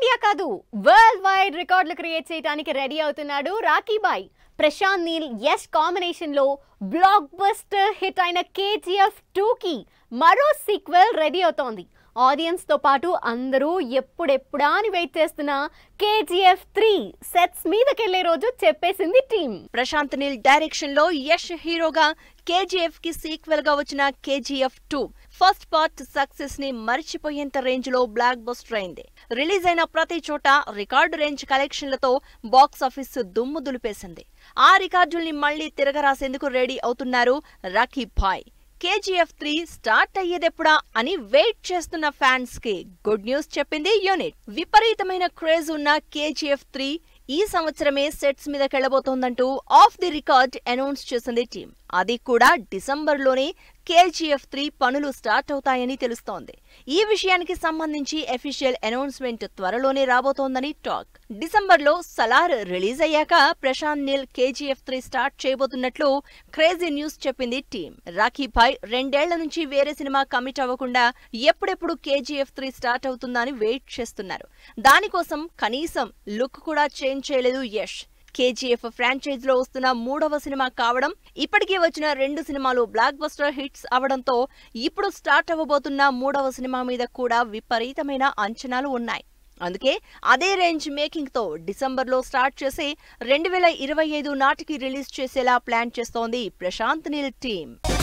India కాదు world wide రికార్డులు create చేయడానికి రెడీ అవుతున్నాడు రాకీ బాయ్ ప్రశాంత్ నీల్ యష్ కాంబినేషన్ లో బ్లాక్ బస్టర్ హిట్ అయిన కేజీఎఫ్ టూ కి మరో సీక్వెల్ రెడీ అవుతోంది ఆడియన్స్ తో పాటు అందరూ ఎప్పుడెప్పుడా అని వెయిట్ చేస్తున్న కేజీఎఫ్ త్రీ సెట్స్ మీదకెళ్లే రోజు చెప్పేసింది టీం ప్రశాంత్ నీల్ డైరెక్షన్ లో యష్ హీరోగా కేజీఎఫ్ కి సీక్వెల్ గా వచ్చిన KGF two first part success ని మర్చిపోయేంత రేంజ్ లో బ్లాక్ బస్టర్ అయింది రిలీజ్ అయిన ప్రతి చోట రికార్డు రేంజ్ కలెక్షన్లతో బాక్స్ ఆఫీస్ దుమ్ము దులిపేసింది ఆ రికార్డుల్ని మళ్లీ తిరగరాసేందుకు రెడీ అవుతున్నారు Rocky Bhai KGF three start అయ్యేదెప్పుడా అని వెయిట్ చేస్తున్న ఫ్యాన్స్ కి గుడ్ న్యూస్ చెప్పింది యూనిట్ విపరీతమైన క్రేజ్ ఉన్న కేజీఎఫ్ త్రీ ఈ సంవత్సరమే సెట్స్ మీద కెళ్లబోతోందంటూ ఆఫ్ ది రికార్డ్ అనౌన్స్ చేసింది టీం అది కూడా డిసెంబర్ లోనే కేజీఎఫ్ త్రీ పనులు స్టార్ట్ అవుతాయని తెలుస్తోంది ఈ విషయానికి సంబంధించి అఫీషియల్ అనౌన్స్మెంట్ త్వరలోనే రాబోతోందని టాక్ డిసెంబర్ లో సలార్ రిలీజ్ అయ్యాక Prashanth Neel KGF three start చేయబోతున్నట్లు క్రేజీ న్యూస్ చెప్పింది టీం రాఖీ భాయ్ రెండేళ్ల నుంచి వేరే సినిమా కమిట్ అవ్వకుండా ఎప్పుడెప్పుడు కేజీఎఫ్ త్రీ స్టార్ట్ అవుతుందని వెయిట్ చేస్తున్నారు దానికోసం కనీసం లుక్ కూడా చేంజ్ చేయలేదు యష్ కేజీఎఫ్ ఫ్రాంచైజ్ లో వస్తున్న మూడవ సినిమా కావడం ఇప్పటికే వచ్చిన రెండు సినిమాలు బ్లాక్ బస్టర్ హిట్స్ అవడంతో ఇప్పుడు స్టార్ట్ అవ్వబోతున్న మూడవ సినిమా మీద కూడా విపరీతమైన అంచనాలు ఉన్నాయి అందుకే అదే రేంజ్ మేకింగ్ తో డిసెంబర్ లో స్టార్ట్ చేసి రెండు వేల ఇరవై ఐదు నాటికి రిలీజ్ చేసేలా ప్లాన్ చేస్తోంది ప్రశాంత్ నీల్ టీం